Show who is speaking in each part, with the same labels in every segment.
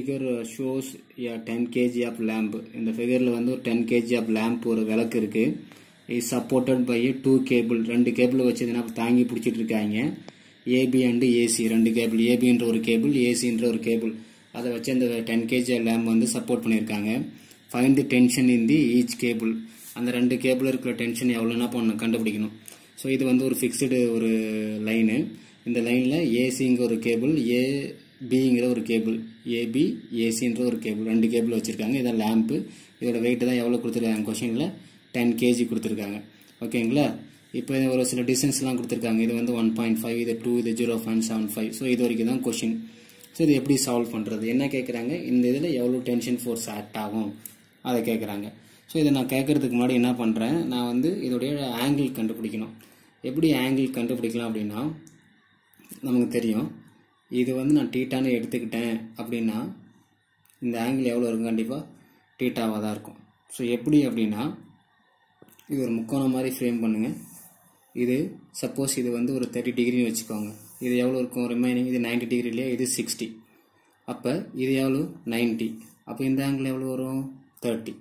Speaker 1: figure shows ten KG of lamp இந்த ஃபிகரில் வந்து ஒரு டென் கேஜி ஆஃப் லேம்ப் ஒரு விளக்கு இருக்கு is supported by two cable ரெண்டு கேபிள் வச்சு இதுனா தாங்கி பிடிச்சிட்டு இருக்காங்க ஏபி அண்டு ஏசி ரெண்டு கேபிள் ஏபின்ற ஒரு கேபிள் ஏசின்ற ஒரு கேபிள் அதை வச்சு அந்த டென் கேஜி லேம்ப் வந்து சப்போர்ட் பண்ணியிருக்காங்க find the tension in the each cable அந்த ரெண்டு கேபிள் இருக்கிற டென்ஷன் எவ்வளோனா பண்ண கண்டுபிடிக்கணும் ஸோ இது வந்து ஒரு ஃபிக்ஸ்டு ஒரு லைனு இந்த லைனில் ஏசிங்கிற ஒரு கேபிள் ஏபிங்கிற ஒரு கேபிள் ஏபி ஏசின்ற ஒரு கேபிள் ரெண்டு கேபிள் வச்சுருக்காங்க இதான் லேம்ப்பு இதோட வெயிட் தான் எவ்வளோ கொடுத்துருக்காங்க கொஷினில் டென் கேஜி கொடுத்துருக்காங்க ஓகேங்களா இப்போ ஒரு சில டிஸ்டன்ஸ்லாம் கொடுத்துருக்காங்க இது வந்து ஒன் பாயிண்ட் ஃபைவ் இது டூ இது zero point seven five so இது வரைக்கும் தான் கொஷின் ஸோ இது எப்படி சால்வ் பண்ணுறது என்ன கேட்குறாங்க இந்த இதில் எவ்வளோ டென்ஷன் ஃபோர்ஸ் ஆக்ட் ஆகும் அதை கேட்குறாங்க ஸோ இதை நான் கேட்குறதுக்கு முன்னாடி என்ன பண்ணுறேன் நான் வந்து இதோடைய ஆங்கிள் கண்டுபிடிக்கணும் எப்படி ஆங்கிள் கண்டுபிடிக்கலாம் அப்படின்னா நமக்கு தெரியும் இது வந்து நான் டீட்டான்னு எடுத்துக்கிட்டேன் அப்படின்னா இந்த ஆங்கிள் எவ்வளோ இருக்கும் கண்டிப்பாக டீட்டாவாக தான் இருக்கும் ஸோ எப்படி அப்படின்னா இது ஒரு முக்கோணம் மாதிரி ஃப்ரேம் பண்ணுங்கள் இது சப்போஸ் இது வந்து ஒரு தேர்ட்டி டிகிரின்னு வச்சுக்கோங்க இது எவ்வளோ இருக்கும் ரிமைனிங் இது நைன்டி டிகிரி இல்லையா இது சிக்ஸ்டி அப்போ இது எவ்வளோ நைன்ட்டி அப்போ இந்த ஆங்கிள் எவ்வளோ வரும் தேர்ட்டி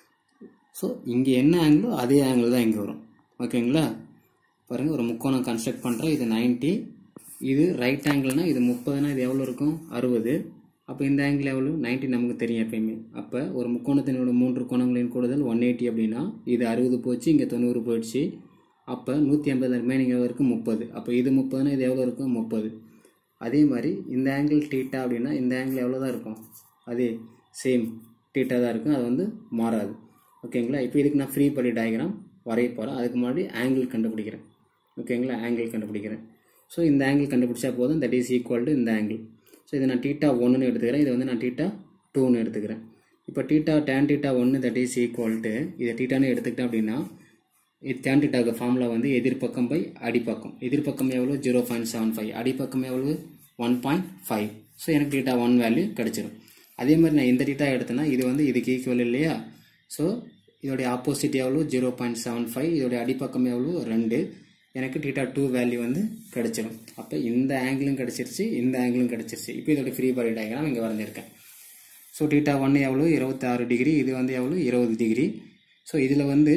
Speaker 1: ஸோ இங்கே என்ன ஆங்கிளோ அதே ஆங்கிள் தான் இங்கே வரும் ஓகேங்களா பாருங்கள் ஒரு முக்கோணம் கன்ஸ்ட்ரக்ட் பண்ணுறேன் இது நைன்ட்டி இது ரைட் ஆங்கிள்னா இது முப்பதுனா இது எவ்வளோ இருக்கும் அறுபது அப்போ இந்த ஆங்கிள் எவ்வளோ நைன்ட்டி நமக்கு தெரியும் எப்பயுமே அப்போ ஒரு முக்கோணத்தினோட மூன்று கோணங்களின் கூடுதல் ஒன் எயிட்டி அப்படின்னா இது அறுபது போச்சு இங்கே தொண்ணூறு போயிடுச்சு அப்போ நூற்றி ஐம்பது ரிமைனிங் எவ்வளோ இருக்கும் முப்பது அப்போ இது முப்பதுனா இது எவ்வளோ இருக்கும் முப்பது அதே மாதிரி இந்த ஆங்கிள் டீட்டா அப்படின்னா இந்த ஆங்கிள் எவ்வளோ தான் இருக்கும் அதே சேம் டீட்டா தான் இருக்கும் அது வந்து மாறாது ஓகேங்களா இப்போ இதுக்கு நான் ஃப்ரீ படி டயக்ராம் வரைய போகிறேன் அதுக்கு முன்னாடி ஆங்கிள் கண்டுபிடிக்கிறேன் ஓகேங்களா ஆங்கிள் கண்டுபிடிக்கிறேன் ஸோ இந்த ஆங்கிள் கண்டுபிடிச்சா போதும் தட் இஸ் ஈக்குவல் டு இந்த ஆங்கிள் ஸோ இதை நான் டீட்டா ஒன்றுன்னு எடுத்துக்கிறேன் இதை வந்து நான் டீட்டா டூன்னு எடுத்துக்கிறேன் இப்போ டீட்டா டேன் டீட்டா ஒன்று தட் இஸ் ஈக்குவல் டு இதை டீட்டான்னு எடுத்துக்கிட்டேன் அப்படின்னா இது டேன் டீட்டாக்கு ஃபார்முலா வந்து எதிர்பக்கம் பை அடிப்பக்கம் எதிர்பக்கம் எவ்வளோ ஜீரோ பாயிண்ட் செவன் ஃபைவ் அடிப்பக்கம் எவ்வளோ ஒன் பாயிண்ட் ஃபைவ் ஸோ எனக்கு டீட்டா ஒன் வேல்யூ கிடச்சிரும் அதே மாதிரி நான் இந்த டீட்டா எடுத்தேன்னா இது வந்து இதுக்கு ஈக்குவல் இல்லையா ஸோ இதோடைய ஆப்போசிட் எவ்வளோ ஜீரோ பாயிண்ட் செவன் ஃபைவ் இதோடைய அடிப்பக்கம் எவ்வளோ ரெண்டு எனக்கு டீட்டா டூ வேல்யூ வந்து கிடச்சிடும் அப்போ இந்த ஆங்கிளும் கிடச்சிருச்சு இந்த ஆங்கிளும் கிடச்சிருச்சு இப்போ இதோட ஃப்ரீ பாடி டயக்ராம் இங்கே வரைஞ்சிருக்கேன் ஸோ டீட்டா ஒன்று எவ்வளோ இருபத்தாறு டிகிரி இது வந்து எவ்வளோ இருபது டிகிரி ஸோ இதில் வந்து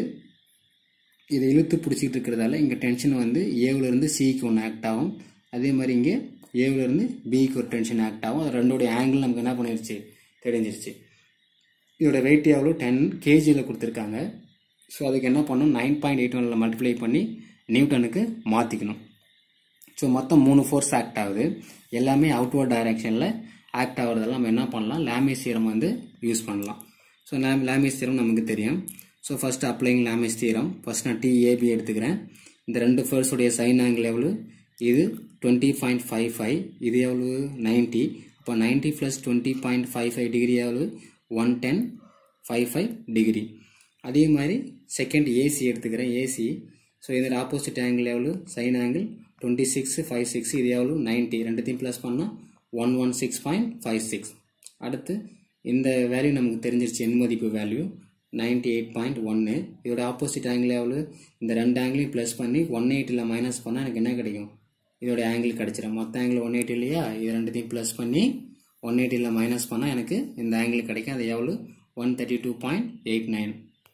Speaker 1: இதை இழுத்து பிடிச்சிட்டு இருக்கிறதால இங்கே டென்ஷன் வந்து ஏவிலேருந்து சிக்கு ஒன்று ஆக்ட் ஆகும் அதே மாதிரி இங்கே ஏவிலேருந்து பிக்கு ஒரு டென்ஷன் ஆக்ட் ஆகும் அது ரெண்டோடைய ஆங்கிள் நமக்கு என்ன பண்ணிருச்சு தெரிஞ்சிருச்சு இதோட வெயிட் எவ்வளோ டென் கேஜியில் கொடுத்துருக்காங்க ஸோ அதுக்கு என்ன பண்ணணும் நைன் பாயிண்ட் எயிட் ஒனில் மல்டிப்ளை பண்ணி நியூட்டனுக்கு மாற்றிக்கணும் ஸோ மொத்தம் மூணு ஃபோர்ஸ் ஆக்ட் ஆகுது எல்லாமே அவுட்வர்ட் டைரக்ஷனில் ஆக்ட் ஆகுறதெல்லாம் நம்ம என்ன பண்ணலாம் லேமேஸ் சீரம் வந்து யூஸ் பண்ணலாம் ஸோ லேம் லேமேஸ் சீரம் நமக்கு தெரியும் ஸோ ஃபஸ்ட் அப்ளைங் லேமேஸ் தீரம் ஃபஸ்ட் நான் டிஏபி எடுத்துக்கிறேன் இந்த ரெண்டு ஃபோர்ஸுடைய சைன் ஆங்கிள் எவ்வளோ இது டுவெண்ட்டி பாயிண்ட் ஃபைவ் ஃபைவ் இது எவ்வளோ நைன்ட்டி அப்போ ninety plus twenty point five five degree எவ்வளோ one ten five five degree அதே மாதிரி செகண்ட் ஏசி எடுத்துக்கிறேன் ஏசி ஸோ இதோட ஆப்போசிட் ஆங்கிள் எவ்வளோ sine angle twenty six five six இது எவ்வளோ நைன்ட்டி ரெண்டுத்தையும் ப்ளஸ் பண்ணால் one one six point five six அடுத்து இந்த வேல்யூ நமக்கு தெரிஞ்சிருச்சு எண் மதிப்பு வேல்யூ நைன்ட்டி எயிட் பாயிண்ட் ஒன்று இதோட ஆப்போசிட் ஆங்கிள் எவ்வளோ இந்த ரெண்டு ஆங்கிளையும் ப்ளஸ் பண்ணி ஒன் எயிட்டியில் மைனஸ் பண்ணால் எனக்கு என்ன கிடைக்கும் இதோட ஆங்கிள் கிடச்சிடும் மொத்த ஆங்கிள் ஒன் எயிட்டி இல்லையா இது ரெண்டுத்தையும் ப்ளஸ் பண்ணி ஒன் எயிட்டியில் மைனஸ் பண்ணால் எனக்கு இந்த ஆங்கிள் கிடைக்கும் அது எவ்வளோ one thirty two point eight nine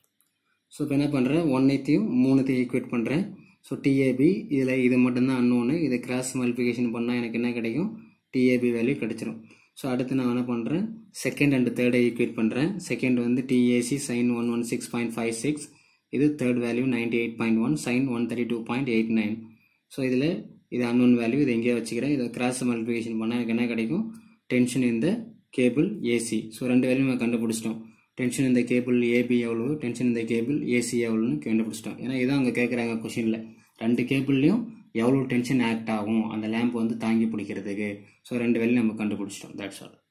Speaker 1: so இப்போ என்ன பண்ணுறேன் ஒன் எயித்தையும் மூணுத்தையும் ஈக்குவேட் பண்ணுறேன் ஸோ டிஏபி இதில் இது மட்டும்தான் அன்னொன்று இதை கிராஸ் மல்டிபிகேஷன் பண்ணால் எனக்கு என்ன கிடைக்கும் டிஏபி வேல்யூ கிடைச்சிரும் ஸோ அடுத்து நான் என்ன பண்ணுறேன் செகண்ட் அண்ட் தேர்டை ஈக்குவேட் பண்ணுறேன் செகண்ட் வந்து T A C sine one one six point five six இது third value ninety eight point one sine one thirty two point eight nine so இதில் இது அன்னோன் வேல்யூ இதை எங்கேயே வச்சுக்கிறேன் இதை கிராஸ் மல்டிபிகேஷன் பண்ணால் எனக்கு என்ன கிடைக்கும் டென்ஷன் இந்த கேபிள் ஏசி ஸோ ரெண்டு வேல்யூ நம்ம கண்டுபிடிச்சிட்டோம் டென்ஷன் இந்த கேபிள் ஏபி எவ்வளோ டென்ஷன் இந்த கேபிள் ஏசி எவ்வளோன்னு கண்டுபிடிச்சிட்டோம் ஏன்னா இதான் அங்கே கேட்குறாங்க கொஷினில் ரெண்டு கேபிள்லையும் எவ்வளோ டென்ஷன் ஆக்ட் ஆகும் அந்த லேம்ப் வந்து தாங்கி பிடிக்கிறதுக்கு ஸோ ரெண்டு வேலையும் நம்ம கண்டுபிடிச்சிட்டோம் தட்ஸ் ஆல்